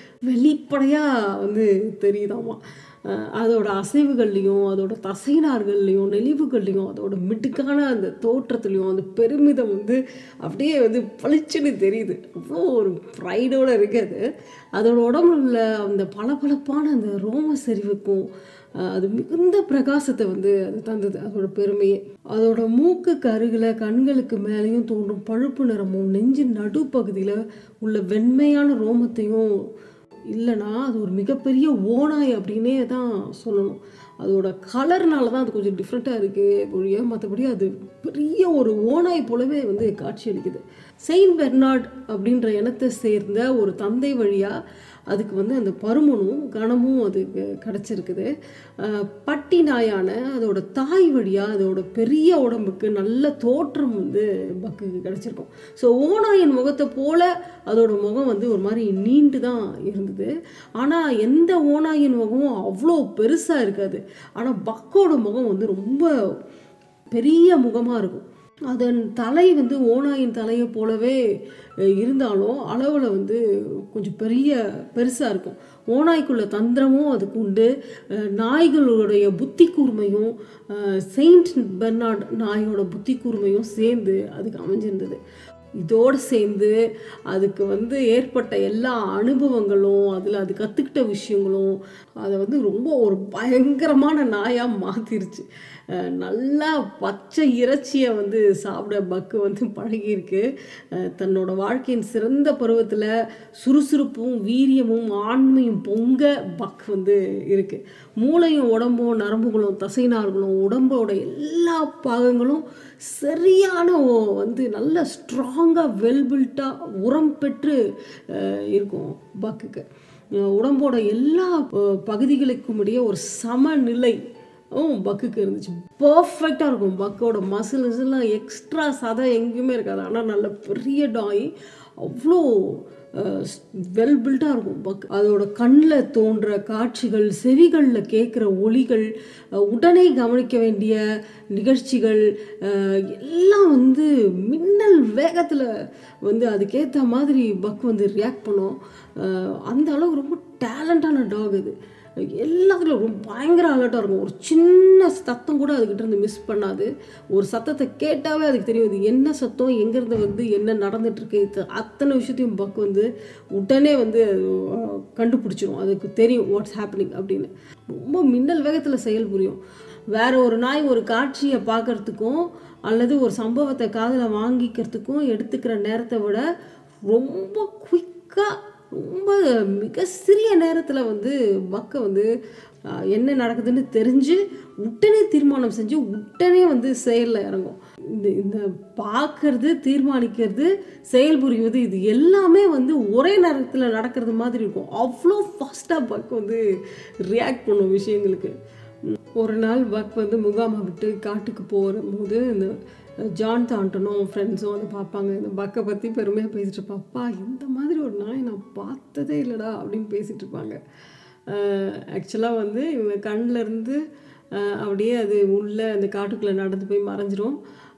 வெளிப்படையாக வந்து தெரியுதாமா அஹ் அதோட அசைவுகள்லையும் அதோட தசைநார்கள்லையும் நெளிவுகள்லையும் அதோட மிடுக்கான அந்த தோற்றத்துலையும் அந்த பெருமிதம் வந்து அப்படியே வந்து பளிச்சுன்னு தெரியுது அவ்வளோ ஒரு ப்ரைடோட இருக்கு அது அதோட உடம்புல உள்ள அந்த பளபளப்பான அந்த ரோம செறிவுக்கும் அஹ் அது மிகுந்த பிரகாசத்தை வந்து அது தந்தது அதோட பெருமையே அதோட மூக்குக்கு அருகில் கண்களுக்கு மேலேயும் தோன்றும் பழுப்பு நிறமும் நெஞ்சின் நடுப்பகுதியில் உள்ள வெண்மையான ரோமத்தையும் இல்லைன்னா அது ஒரு மிகப்பெரிய ஓநாய் அப்படின்னே தான் சொல்லணும் அதோட கலர்னால தான் அது கொஞ்சம் டிஃப்ரெண்ட்டாக இருக்குது ஒழிய மற்றபடி அது பெரிய ஒரு ஓனாய் போலவே வந்து காட்சி அளிக்குது செயின்ட் பெர்னார்ட் அப்படின்ற இனத்தை சேர்ந்த ஒரு தந்தை வழியாக அதுக்கு வந்து அந்த பருமனும் கனமும் அதுக்கு கிடச்சிருக்குது அஹ் பட்டி நாயான அதோட தாய் வழியாக அதோட பெரிய உடம்புக்கு நல்ல தோற்றம் வந்து பக்குக்கு கிடச்சிருக்கும் ஸோ ஓநாயின் முகத்தை போல அதோட முகம் வந்து ஒரு மாதிரி நீண்டு தான் இருந்தது ஆனால் எந்த ஓநாயின் முகமும் அவ்வளோ பெருசாக இருக்காது ஆனால் பக்கோட முகம் வந்து ரொம்ப பெரிய முகமாக இருக்கும் அதன் தலை வந்து ஓநாயின் தலையை போலவே அஹ், இருந்தாலும் அளவில் வந்து கொஞ்சம் பெரிய பெருசாக இருக்கும் ஓநாய்க்குள்ள தந்திரமும் அதுக்கு உண்டு அஹ், நாய்களுடைய புத்தி கூர்மையும் அஹ், செயின்ட் பெர்னார்ட் நாயோட புத்தி கூர்மையும் சேர்ந்து அதுக்கு அமைஞ்சிருந்தது இதோடு சேர்ந்து அதுக்கு வந்து ஏற்பட்ட எல்லா அனுபவங்களும் அதில் அது கற்றுக்கிட்ட விஷயங்களும் அதை வந்து ரொம்ப ஒரு பயங்கரமான நாயாக மாற்றிருச்சு அஹ் நல்லா பச்சை இறைச்சியை வந்து சாப்பிட பக்கு வந்து பழகியிருக்கு அஹ் தன்னோட வாழ்க்கையின் சிறந்த பருவத்தில் சுறுசுறுப்பும் வீரியமும் ஆண்மையும் பொங்க பக் வந்து இருக்கு மூளையும் உடம்பும் நரம்புகளும் தசைநார்களும் உடம்போட எல்லா பாகங்களும் சரியான ஒ- வந்து நல்ல ஸ்ட்ராங்காக வெல்பில்ட்டாக உரம் பெற்று அஹ், இருக்கும் பக்குக்கு அஹ் உடம்போட எல்லா அஹ், பகுதிகளுக்கும் இடையே ஒரு சமநிலை ம் பக்குக்கு இருந்துச்சு பர்ஃபெக்டாக இருக்கும் பக்கோட மசில்ஸ் எல்லாம் எக்ஸ்ட்ரா சதை எங்கேயுமே இருக்காது ஆனால் நல்ல பெரிய டாய் அவ்வளோ வெல் பில்டாக இருக்கும் பக் அதோட கண்ணில் தோன்ற காட்சிகள் செவிகளில் கேட்குற ஒலிகள் அஹ், உடனே கவனிக்க வேண்டிய நிகழ்ச்சிகள் அஹ், எல்லாம் வந்து மின்னல் வேகத்தில் வந்து அதுக்கேற்ற மாதிரி பக் வந்து ரியாக்ட் பண்ணும் அஹ், அந்த அளவுக்கு ரொம்ப டேலண்டான டாக் அது எல்லாத்துலையும் ரொம்ப பயங்கர அலர்ட்டாக இருக்கும் ஒரு சின்ன சத்தம் கூட அதுக்கிட்ட இருந்து மிஸ் பண்ணாது ஒரு சத்தத்தை கேட்டாவே அதுக்கு தெரியும் இது என்ன சத்தம் எங்கேருந்து வந்து என்ன நடந்துட்டுருக்கு இது அத்தனை விஷயத்தையும் பக் வந்து உடனே வந்து அஹ், கண்டுபிடிச்சிரும் அதுக்கு தெரியும் வாட்ஸ் ஹேப்பனிங் அப்படின்னு ரொம்ப மின்னல் வேகத்தில் செயல் புரியும் வேற ஒரு நாய் ஒரு காட்சியை பார்க்கறதுக்கும் அல்லது ஒரு சம்பவத்தை காதில் வாங்கிக்கிறதுக்கும் எடுத்துக்கிற நேரத்தை விட ரொம்ப குயிக்காக ரொம்ப மிக சிறிய நேரத்தில் வந்து பக்கை வந்து ஆஹ், என்ன நடக்குதுன்னு தெரிஞ்சு உடனே தீர்மானம் செஞ்சு உடனே வந்து செயலில் இறங்கும் இந்த இந்த பார்க்கறது தீர்மானிக்கிறது செயல் புரிவது இது எல்லாமே வந்து ஒரே நேரத்தில் நடக்கிறது மாதிரி இருக்கும் அவ்வளோ ஃபாஸ்ட்டாக பக் வந்து ரியாக்ட் பண்ணும் விஷயங்களுக்கு ஒரு நாள் பக் வந்து முகாமை விட்டு காட்டுக்கு போகிற போது இந்த ஜான் தாண்டனும் ஃப்ரெண்ட்ஸும் வந்து பார்ப்பாங்க இந்த பக்கை பற்றி பெருமையாக பேசிட்டு இருப்பா அப்பா இந்த மாதிரி ஒரு நாய் நான் பார்த்ததே இல்லைடா அப்படின்னு பேசிகிட்டு இருப்பாங்க ஆக்சுவலாக வந்து இவங்க கண்ணுல இருந்து அஹ், அப்படியே அது உள்ளே அந்த காட்டுக்குள்ளே நடந்து போய் மறைஞ்சிரும்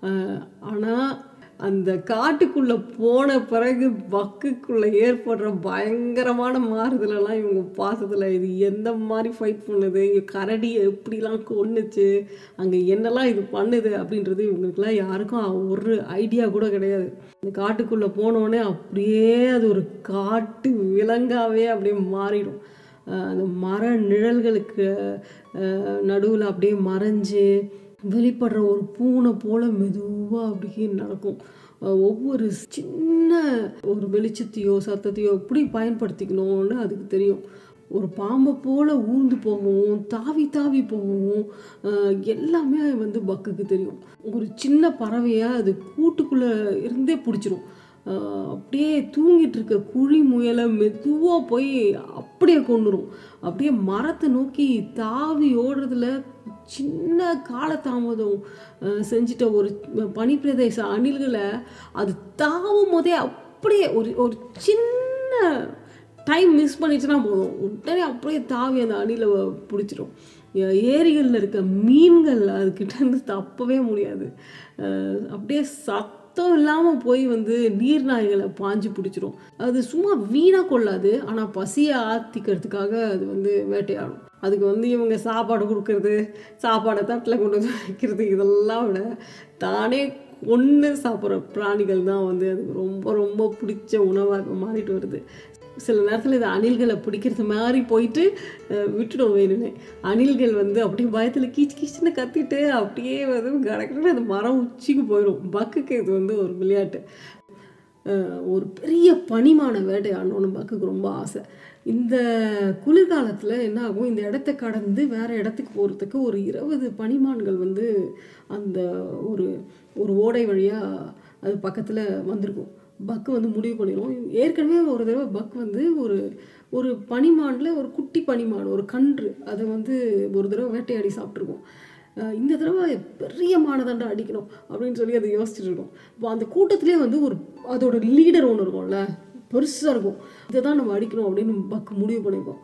ஆனால் அந்த காட்டுக்குள்ளே போன பிறகு பக்குக்குள்ளே ஏற்படுற பயங்கரமான மாறுதலெல்லாம் இவங்க பார்த்ததில்ல இது எந்த மாதிரி ஃபைட் பண்ணுது இங்கே கரடியை எப்படிலாம் கொன்னுச்சு அங்கே என்னெல்லாம் இது பண்ணுது அப்படின்றது இவங்களுக்குலாம் யாருக்கும் ஒரு ஐடியா கூட கிடையாது இந்த காட்டுக்குள்ளே போனோடனே அப்படியே அது ஒரு காட்டு விலங்காவே அப்படியே மாறிடும் அஹ் அந்த மர நிழல்களுக்கு நடுவில் அப்படியே மறைஞ்சு வெளிப்படுற ஒரு பூனை போல மெதுவாக அப்படியே நடக்கும் அஹ் ஒவ்வொரு சின்ன ஒரு வெளிச்சத்தையோ சத்தத்தையோ எப்படி பயன்படுத்திக்கணும்னு அதுக்கு தெரியும் ஒரு பாம்பை போல ஊர்ந்து போகவும் தாவி தாவி போகவும் அஹ் எல்லாமே வந்து பக்குக்கு தெரியும் ஒரு சின்ன பறவையை அது கூட்டுக்குள்ளே இருந்தே பிடிச்சிரும் ஆஹ் அப்படியே தூங்கிட்டு இருக்க குழி முயலை மெதுவாக போய் அப்படியே கொண்டுரும் அப்படியே மரத்தை நோக்கி தாவி ஓடுறதுல சின்ன காலதாமதம் ஆஹ் செஞ்சிட்ட ஒரு பனிப்பிரதேச அணில்களை அது தாவும் போதே அப்படியே ஒரு ஒரு சின்ன டைம் மிஸ் பண்ணிச்சுன்னா போதும் உடனே அப்படியே தாவி அந்த அணிலை பிடிச்சிரும் ஏரிகளில் இருக்க மீன்கள் அதுக்கிட்ட இருந்து தப்பவே முடியாது அஹ் அப்படியே சத்தம் இல்லாமல் போய் வந்து நீர்நாய்களை பாஞ்சு பிடிச்சிரும் அது சும்மா வீணாக கொள்ளாது ஆனால் பசியை ஆத்திக்கிறதுக்காக அது வந்து வேட்டையாடும் அதுக்கு வந்து இவங்க சாப்பாடு கொடுக்கறது சாப்பாடை தட்டில் கொண்டு வந்து வைக்கிறது இதெல்லாம் விட தானே ஒன்று சாப்பிட்ற பிராணிகள் தான் வந்து அதுக்கு ரொம்ப ரொம்ப பிடிச்ச உணவாக இப்போ மாறிட்டு வருது சில நேரத்தில் இது அணில்களை பிடிக்கிறது மாதிரி போயிட்டு அஹ், விட்டுடும் வேணும்னு அணில்கள் வந்து அப்படியே பயத்தில் கீச் கீச்சுன்னு கத்திட்டு அப்படியே வந்து கடற்கரை அந்த மரம் உச்சிக்கு போயிடும் பக்குக்கு இது வந்து ஒரு விளையாட்டு அஹ், ஒரு பெரிய பனிமான வேட்டையாடணும்னு பக்குக்கு ரொம்ப ஆசை இந்த குளிர்காலத்தில் என்ன ஆகும் இந்த இடத்த கடந்து வேறு இடத்துக்கு போகிறதுக்கு ஒரு இருபது பனிமான்கள் வந்து அந்த ஒரு ஒரு ஓடை வழியாக அது பக்கத்தில் வந்திருக்கும் பக்கு வந்து முடிவு பண்ணிடும் ஏற்கனவே ஒரு தடவை பக் வந்து ஒரு ஒரு பனிமானில் ஒரு குட்டி பனிமான் ஒரு கன்று அதை வந்து ஒரு தடவை வேட்டையாடி சாப்பிட்ருக்கோம் அஹ் இந்த தடவை பெரிய மானதாண்டா அடிக்கணும் அப்படின்னு சொல்லி அதை யோசிச்சுட்டு இருக்கோம் இப்போ அந்த கூட்டத்திலே வந்து ஒரு அதோட லீடர் ஒன்று இருக்கும்ல பெருசாக இருக்கும் இதை தான் நம்ம அடிக்கணும் அப்படின்னு பக்கு முடிவு பண்ணியிருக்கோம்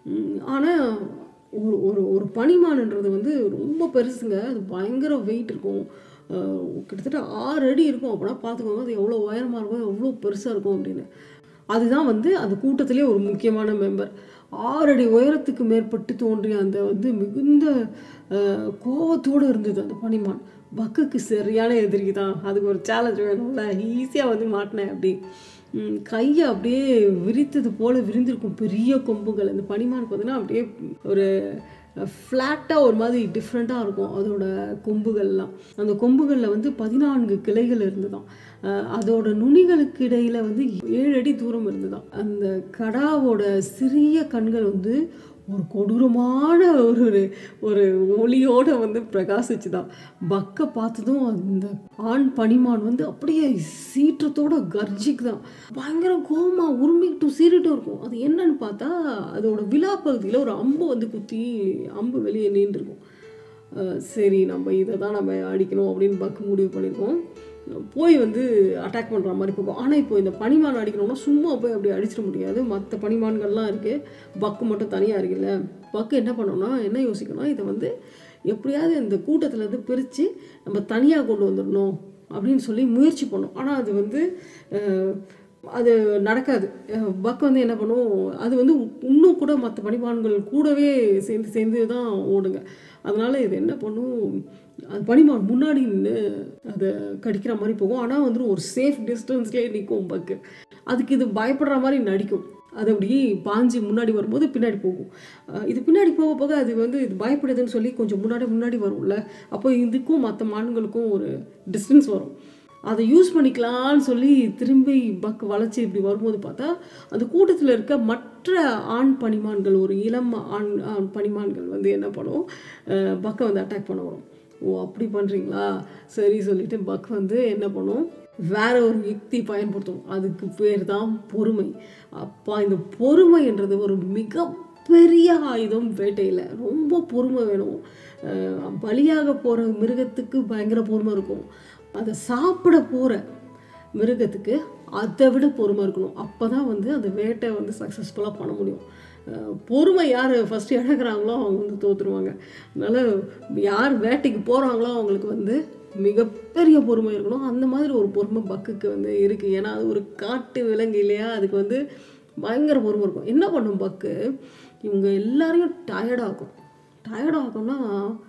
ஆனால் ஒரு ஒரு ஒரு பனிமான்ன்றது வந்து ரொம்ப பெருசுங்க அது பயங்கர வெயிட் இருக்கும் அஹ் கிட்டத்தட்ட ஆறு அடி இருக்கும் அப்படின்னா பார்த்துக்கோங்க அது எவ்வளோ உயரமாக இருக்கும் எவ்வளோ பெருசாக இருக்கும் அப்படின்னு அதுதான் வந்து அந்த கூட்டத்திலே ஒரு முக்கியமான மெம்பர் ஆறடி உயரத்துக்கு மேற்பட்டு தோன்றிய அந்த வந்து மிகுந்த அஹ், கோவத்தோடு இருந்தது அந்த பனிமான் பக்குக்கு சரியான எதிரி தான் அதுக்கு ஒரு சேலஞ்ச் வேணும்ல ஈஸியாக வந்து மாட்டினேன் அப்படி ம், கையை அப்படியே விரித்தது போல் விரிந்திருக்கும் பெரிய கொம்புகள் அந்த பனிமான் பார்த்தீங்கன்னா அப்படியே ஒரு ஃப்ளாட்டாக ஒரு மாதிரி டிஃப்ரெண்ட்டாக இருக்கும் அதோட கொம்புகள்லாம் அந்த கொம்புகளில் வந்து பதினான்கு கிளைகள் இருந்துதான் அஹ் அதோட நுனிகளுக்கு இடையில வந்து ஏழு அடி தூரம் இருந்துதான் அந்த கடாவோட சிறிய கண்கள் வந்து ஒரு கொடூரமான ஒரு ஒரு- ஒரு ஒளியோட வந்து பிரகாசிச்சுதான் பக்கை பார்த்ததும் அந்த ஆண் பனிமான் வந்து அப்படியே சீற்றத்தோட கர்ஜிக்குதான் பயங்கர கோமா உருமிக்கிட்டும் சீறிட்டும் இருக்கும் அது என்னன்னு பார்த்தா அதோட விழா பகுதியில் ஒரு அம்பு வந்து குத்தி அம்பு வெளியே நீண்டிருக்கும் அஹ் சரி நம்ம இதை தான் நம்ம அடிக்கணும் அப்படின்னு பக்கு முடிவு பண்ணியிருக்கோம் போய் வந்து அட்டாக் பண்ணுற மாதிரி போகும் ஆனால் இப்போ இந்த பனிமான் அடிக்கணும்னா சும்மா போய் அப்படி அடிச்சிட முடியாது மற்ற பனிமான்கள்லாம் இருக்குது பக்கு மட்டும் தனியாக இருக்குல்ல பக்கு என்ன பண்ணோம்னா என்ன யோசிக்கணும் இதை வந்து எப்படியாவது இந்த கூட்டத்துல இருந்து பிரித்து நம்ம தனியாக கொண்டு வந்துடணும் அப்படின்னு சொல்லி முயற்சி பண்ணோம் ஆனால் அது வந்து அஹ், அது நடக்காது அஹ் பக் வந்து என்ன பண்ணும் அது வந்து இன்னும் கூட மற்ற பனிமான்கள் கூடவே சேர்ந்து சேர்ந்து தான் ஓடுங்க அதனால இது என்ன பண்ணும் அது பனிமான் முன்னாடி நின்று அதை கடிக்கிற மாதிரி போகும் ஆனால் வந்து ஒரு சேஃப் டிஸ்டன்ஸ்லேயே நிற்கும் பக்கு அதுக்கு இது பயப்படுற மாதிரி நடிக்கும் அது அப்படி பாஞ்சு முன்னாடி வரும்போது பின்னாடி போகும் அஹ் இது பின்னாடி போக போக அது வந்து இது பயப்படுதுன்னு சொல்லி கொஞ்சம் முன்னாடி முன்னாடி வரும்ல அப்போ இதுக்கும் மற்ற மான்களுக்கும் ஒரு டிஸ்டன்ஸ் வரும் அதை யூஸ் பண்ணிக்கலாம்னு சொல்லி திரும்பி பக் வளைச்சி இப்படி வரும்போது பார்த்தா அந்த கூட்டத்தில் இருக்க மற்ற ஆண் பனிமான்கள் ஒரு இளம் ஆண் ஆண் பனிமான்கள் வந்து என்ன பண்ணும் அஹ் பக்கை வந்து அட்டாக் பண்ண வரும் ஓ அப்படி பண்ணுறீங்களா சரி சொல்லிட்டு பக் வந்து என்ன பண்ணும் வேற ஒரு யுக்தி பயன்படுத்தும் அதுக்கு பேர் தான் பொறுமை அப்பா இந்த பொறுமைன்றது ஒரு மிக பெரிய ஆயுதம் வேட்டையில் ரொம்ப பொறுமை வேணும் அஹ் பலியாக போகிற மிருகத்துக்கு பயங்கர பொறுமை இருக்கும் அதை சாப்பிட போகிற மிருகத்துக்கு அதை விட பொறுமை இருக்கணும் அப்போ தான் வந்து அந்த வேட்டை வந்து சக்ஸஸ்ஃபுல்லாக பண்ண முடியும் அஹ் பொறுமை யார் ஃபஸ்ட்டு இழக்கிறாங்களோ அவங்க வந்து தோற்றுருவாங்க அதனால் யார் வேட்டைக்கு போகிறாங்களோ அவங்களுக்கு வந்து மிகப்பெரிய பொறுமை இருக்கணும் அந்த மாதிரி ஒரு பொறுமை பக்குக்கு வந்து இருக்குது ஏன்னா அது ஒரு காட்டு விலங்கு இல்லையா அதுக்கு வந்து பயங்கர பொறுமை இருக்கும் என்ன பண்ணும் பக்கு இவங்க எல்லாரையும் டயர்டாகும் டயர்டாகும்னா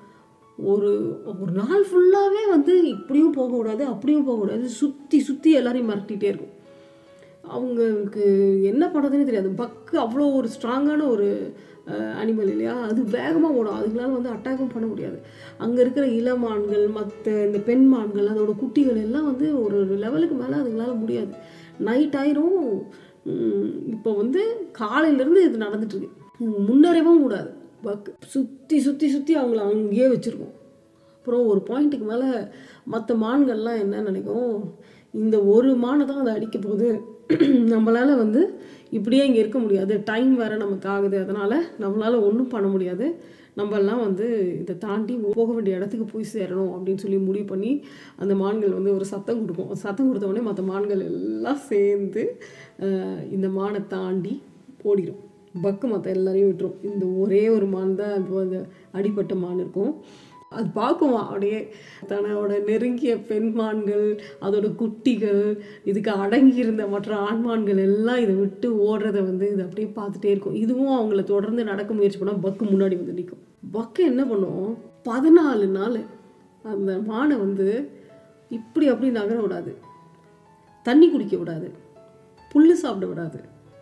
ஒரு ஒரு நாள் ஃபுல்லாகவே வந்து இப்படியும் போகக்கூடாது அப்படியும் போகக்கூடாது சுற்றி சுற்றி எல்லாரையும் மிரட்டிகிட்டே இருக்கும் அவங்களுக்கு என்ன பண்ணுறதுன்னு தெரியாது பக்கு அவ்வளோ ஒரு ஸ்ட்ராங்கான ஒரு அனிமல் இல்லையா அது வேகமாக ஓடும் அதுங்களால வந்து அட்டாக்கும் பண்ண முடியாது அங்கே இருக்கிற இளமான்கள் மற்ற இந்த பெண் மான்கள் அதோட குட்டிகள் எல்லாம் வந்து ஒரு லெவலுக்கு மேலே அதுங்களால முடியாது நைட் ஆயிரும் உம், இப்போ வந்து காலையிலேருந்து இது நடந்துட்டுருக்கு முன்னேறவும் கூடாது பக் சுற்றி சுற்றி சுற்றி அவங்கள அங்கேயே வச்சுருக்கோம் அப்புறம் ஒரு பாயிண்ட்டுக்கு மேலே மற்ற மான்கள்லாம் என்ன நினைக்கும் இந்த ஒரு மானை தான் அதை அடிக்க போகுது நம்மளால் வந்து இப்படியே இங்கே இருக்க முடியாது டைம் வேறு நமக்கு ஆகுது அதனால் நம்மளால் ஒன்றும் பண்ண முடியாது நம்மெல்லாம் வந்து இதை தாண்டி போக வேண்டிய இடத்துக்கு போய் சேரணும் அப்படின்னு சொல்லி முடிவு பண்ணி அந்த மான்கள் வந்து ஒரு சத்தம் கொடுக்கும் சத்தம் கொடுத்த உடனே மற்ற மான்கள் எல்லாம் சேர்ந்து அஹ், இந்த மானை தாண்டி ஓடிடும் பக்கு மற்ற எல்லாரையும் விட்டுரும் இந்த ஒரே ஒரு மான் தான் இப்போ அந்த அடிப்பட்ட மான் இருக்கும் அது பார்க்குமா அப்படியே தன்னோட நெருங்கிய பெண் மான்கள் அதோட குட்டிகள் இதுக்கு அடங்கி இருந்த மற்ற ஆண்மான்கள் எல்லாம் இதை விட்டு ஓடுறத வந்து இது அப்படியே பார்த்துட்டே இருக்கும் இதுவும் அவங்கள தொடர்ந்து நடக்க முயற்சி பண்ணால் பக்கு முன்னாடி வந்து நிற்கும் பக்கு என்ன பண்ணும் பதினாலு நாள் அந்த மானை வந்து இப்படி அப்படி நகர விடாது தண்ணி குடிக்க விடாது புல்லு சாப்பிட விடாது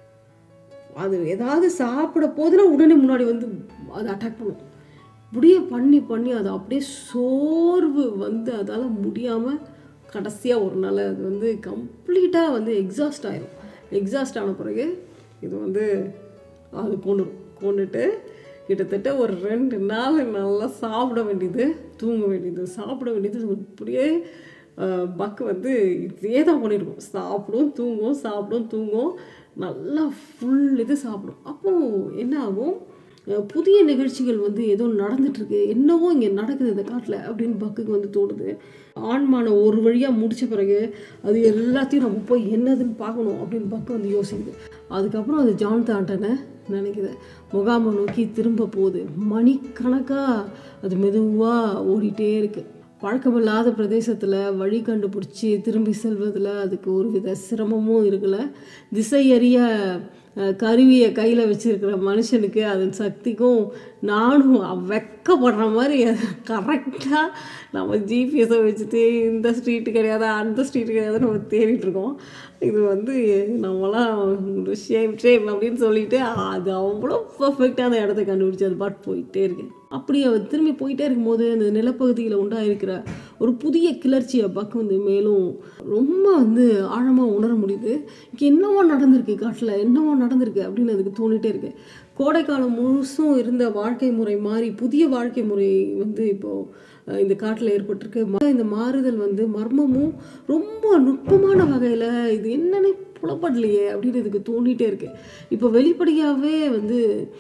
அது ஏதாவது சாப்பிட போதுன்னா உடனே முன்னாடி வந்து அதை அட்டாக் பண்ணும் இப்படியே பண்ணி பண்ணி அது அப்படியே சோர்வு வந்து அதால் முடியாமல் கடைசியாக ஒரு நாள் அது வந்து கம்ப்ளீட்டாக வந்து எக்ஸாஸ்ட் ஆயிரும் எக்ஸாஸ்ட் ஆன பிறகு இது வந்து அது கொண்டுடும் கொண்டுட்டு கிட்டத்தட்ட ஒரு ரெண்டு நாள் நல்லா சாப்பிட வேண்டியது தூங்க வேண்டியது சாப்பிட வேண்டியது இப்படியே அஹ், பக்கு வந்து இதே தான் பண்ணியிருக்கும் சாப்பிடும் தூங்கும் சாப்பிடும் தூங்கும் நல்லா ஃபுல் இது சாப்பிடும் அப்போது என்ன ஆகும் அஹ் புதிய நிகழ்ச்சிகள் வந்து ஏதோ நடந்துட்டுருக்கு என்னவோ இங்கே நடக்குது இந்த காட்டில் அப்படின்னு பக்குக்கு வந்து தோணுது ஆண்மான ஒரு வழியாக முடிச்ச பிறகு அது எல்லாத்தையும் நம்ம போய் என்னதுன்னு பார்க்கணும் அப்படின்னு பக்கு வந்து யோசிக்குது அதுக்கப்புறம் அது ஜான் தாண்டனை நினைக்குது முகாமை நோக்கி திரும்ப போகுது மணிக்கணக்காக அது மெதுவாக ஓடிட்டே இருக்குது பழக்கமில்லாத பிரதேசத்தில் வழி கண்டுபிடிச்சி திரும்பி செல்வதில் அதுக்கு ஒரு வித சிரமமும் இருக்குல்ல திசையறிய அஹ், கருவியை கையில் வச்சிருக்கிற மனுஷனுக்கு அதன் சக்திக்கும் நானும் வெக்கப்படுற மாதிரி கரெக்டாக நம்ம ஜிபிஎஸை வச்சுட்டு இந்த ஸ்ட்ரீட்டு கிடையாது அந்த ஸ்ட்ரீட்டு கிடையாது நம்ம தேடிட்டு இருக்கோம் இது வந்து நம்மலாம் ஷேம் ஷேம் அப்படின்னு சொல்லிட்டு அது அவ்வளோ பர்ஃபெக்டாக அந்த இடத்த கண்டுபிடிச்சி அது பாட்டு போயிட்டே இருக்கு அப்படி அவ திரும்பி போயிட்டே இருக்கும்போது அந்த நிலப்பகுதியில் உண்டாயிருக்கிற ஒரு புதிய கிளர்ச்சியை பக் வந்து மேலும் ரொம்ப வந்து ஆழமாக உணர முடியுது இங்கே என்னவோ நடந்திருக்கு காட்டில் என்னவோ நடந்திருக்கு அப்படின்னு அதுக்கு தோணிட்டே இருக்கு கோடைக்காலம் முழுசும் இருந்த வாழ்க்கை முறை மாறி புதிய வாழ்க்கை முறை வந்து இப்போது அஹ், இந்த காட்டில் ஏற்பட்டிருக்கு ம- இந்த மாறுதல் வந்து மர்மமும் ரொம்ப நுட்பமான வகையில் இது என்னன்னே புலப்படலையே அப்படின்னு இதுக்கு தோண்டிகிட்டே இருக்கு இப்போ வெளிப்படையாகவே வந்து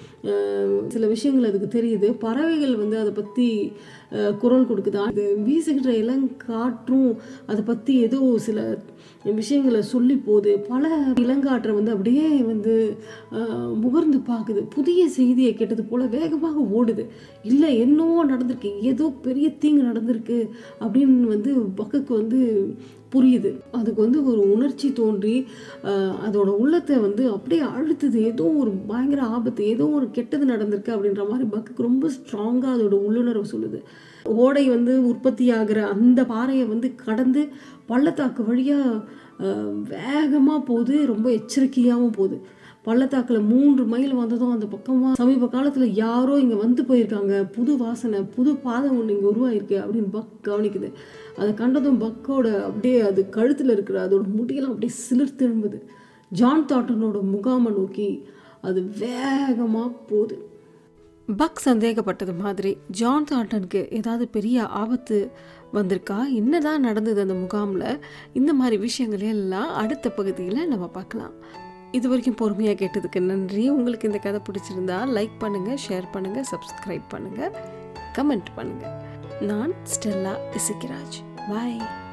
அஹ், சில விஷயங்கள் அதுக்கு தெரியுது பறவைகள் வந்து அதை பற்றி குரல் கொடுக்குது அது வீசுகிற இளங்காற்றும் அதை பற்றி ஏதோ சில விஷயங்களை சொல்லி போகுது பல இளங்காற்றை வந்து அப்படியே வந்து அஹ், முகர்ந்து பார்க்குது புதிய செய்தியை கேட்டது போல் வேகமாக ஓடுது இல்லை என்னவோ நடந்திருக்கு ஏதோ பெரிய தீங்கு நடந்திருக்கு அப்படின்னு வந்து பக்குக்கு வந்து புரியுது அதுக்கு வந்து ஒரு உணர்ச்சி தோன்றி அஹ், அதோட உள்ளத்தை வந்து அப்படியே அழுத்துது ஏதோ ஒரு பயங்கர ஆபத்து ஏதோ ஒரு கெட்டது நடந்திருக்கு அப்படின்ற மாதிரி பக்குக்கு ரொம்ப ஸ்ட்ராங்காக அதோட உள்ளுணர்வு சொல்லுது ஓடை வந்து உற்பத்தி ஆகிற அந்த பாறையை வந்து கடந்து பள்ளத்தாக்கு வழியாக வேகமாக போகுது ரொம்ப எச்சரிக்கையாகவும் போகுது பள்ளத்தாக்கில் மூன்று மைல் வந்ததும் அந்த பக்கமாக சமீப காலத்தில் யாரோ இங்கே வந்து போயிருக்காங்க புது வாசனை புது பாதம் ஒன்று இங்கே உருவாயிருக்கு அப்படின்னு பக் கவனிக்குது அதை கண்டதும் பக்கோட அப்படியே அது கழுத்தில் இருக்கிற அதோட முடியெல்லாம் அப்படியே சிலிர்த்து எழும்புது ஜான் தாட்டனோட முகாமை நோக்கி அது வேகமாக போகுது பக் சந்தேகப்பட்டது மாதிரி ஜான் தாண்டனுக்கு ஏதாவது பெரிய ஆபத்து வந்திருக்கா என்னதான் நடந்தது அந்த முகாமில் இந்த மாதிரி விஷயங்கள் எல்லாம் அடுத்த பகுதியில் நம்ம பார்க்கலாம் இது வரைக்கும் பொறுமையாக கேட்டதுக்கு நன்றி உங்களுக்கு இந்த கதை பிடிச்சிருந்தா லைக் பண்ணுங்கள் ஷேர் பண்ணுங்கள் சப்ஸ்கிரைப் பண்ணுங்கள் கமெண்ட் பண்ணுங்கள் நான் ஸ்டெல்லா இசிக்கிராஜ் பாய்